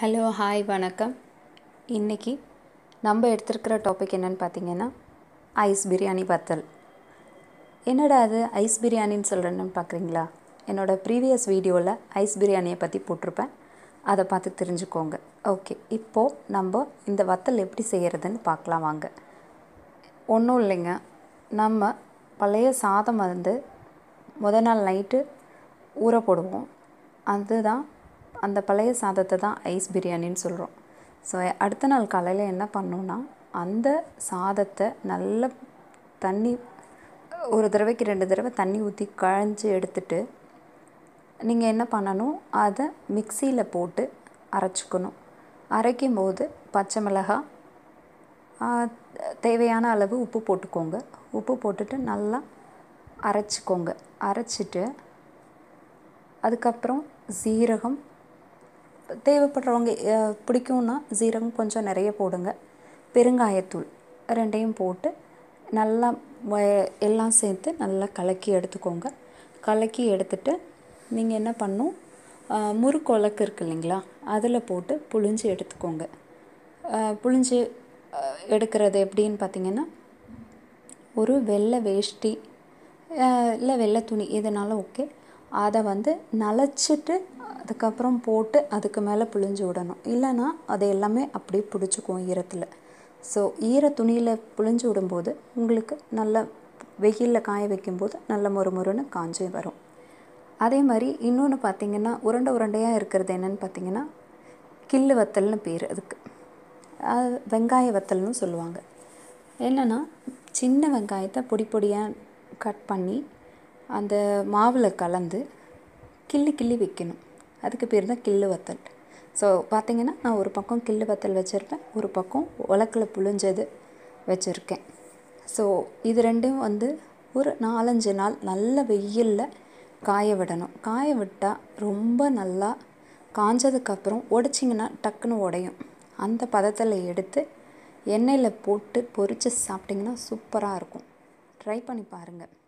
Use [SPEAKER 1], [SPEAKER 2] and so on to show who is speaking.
[SPEAKER 1] hello hi வணக்கம் இன்றைக்கி நம்ம எடுத்திருக்கிற டாபிக் என்னன்னு பார்த்தீங்கன்னா ஐஸ் பிரியாணி வத்தல் என்னடா அது ஐஸ் பிரியாணின்னு சொல்கிறேன்னு பார்க்குறீங்களா என்னோடய ப்ரீவியஸ் வீடியோவில் ஐஸ் பிரியாணியை பற்றி போட்டிருப்பேன் அதை பார்த்து தெரிஞ்சுக்கோங்க ஓகே இப்போது நம்ம இந்த வத்தல் எப்படி செய்கிறதுன்னு பார்க்கலாம் வாங்க ஒன்றும் இல்லைங்க நம்ம பழைய சாதம் வந்து முத நாள் நைட்டு ஊற போடுவோம் அதுதான் அந்த பழைய சாதத்தை தான் ஐஸ் பிரியாணின்னு சொல்கிறோம் ஸோ அடுத்த நாள் காலையில் என்ன பண்ணோன்னா அந்த சாதத்தை நல்ல தண்ணி ஒரு தடவைக்கு ரெண்டு தடவை தண்ணி ஊற்றி கழிஞ்சு எடுத்துட்டு நீங்கள் என்ன பண்ணணும் அதை மிக்சியில் போட்டு அரைச்சிக்கணும் அரைக்கும் போது பச்சை மிளகாய் தேவையான அளவு உப்பு போட்டுக்கோங்க உப்பு போட்டுட்டு நல்லா அரைச்சிக்கோங்க அரைச்சிட்டு அதுக்கப்புறம் சீரகம் தேவைப்படுறவங்க அஹ், பிடிக்கும்னா சீரகம் கொஞ்சம் நிறைய போடுங்க பெருங்காயத்தூள் ரெண்டையும் போட்டு நல்லா வ- எல்லாம் சேர்த்து நல்லா கலக்கி எடுத்துக்கோங்க கலக்கி எடுத்துட்டு நீங்கள் என்ன பண்ணும் அஹ், முறுக்கு உலக்கு இருக்கு இல்லைங்களா அதில் போட்டு புழிஞ்சு எடுத்துக்கோங்க அஹ், புழிஞ்சு அஹ், எடுக்கிறது எப்படின்னு பார்த்தீங்கன்னா ஒரு வெள்ளை வேஷ்டி இல்லை வெள்ளை துணி எதுனாலும் ஓகே அதை வந்து நனைச்சிட்டு அதுக்கப்புறம் போட்டு அதுக்கு மேலே புழிஞ்சு விடணும் இல்லைன்னா அது எல்லாமே அப்படியே பிடிச்சிக்கும் ஈரத்தில் ஸோ ஈர துணியில் புழிஞ்சு விடும்போது உங்களுக்கு நல்ல வெயிலில் காய வைக்கும்போது நல்ல மொறு மொறுன்னு காஞ்சு வரும் அதே மாதிரி இன்னொன்று பார்த்தீங்கன்னா உருண்டை உருண்டையாக இருக்கிறது என்னன்னு பார்த்தீங்கன்னா கில்லு வத்தல்னு பேர் அதுக்கு அது வெங்காய வத்தல்னு சொல்லுவாங்க என்னென்னா சின்ன வெங்காயத்தை பொடி பொடியாக கட் பண்ணி அந்த மாவில் கலந்து கிள்ளி கிள்ளி வைக்கணும் அதுக்கு பேர் தான் கில்லு வத்தல் ஸோ பார்த்தீங்கன்னா நான் ஒரு பக்கம் கில்லு வத்தல் வச்சுருப்பேன் ஒரு பக்கம் உலக்கில் புழிஞ்சது வச்சுருக்கேன் ஸோ இது ரெண்டும் வந்து ஒரு நாலஞ்சு நாள் நல்ல வெயிலில் காய விடணும் காய விட்டால் ரொம்ப நல்லா காஞ்சதுக்கப்புறம் உடைச்சிங்கன்னா டக்குன்னு உடையும் அந்த பதத்தில் எடுத்து எண்ணெயில் போட்டு பொரித்து சாப்பிட்டிங்கன்னா சூப்பராக இருக்கும் ட்ரை பண்ணி பாருங்கள்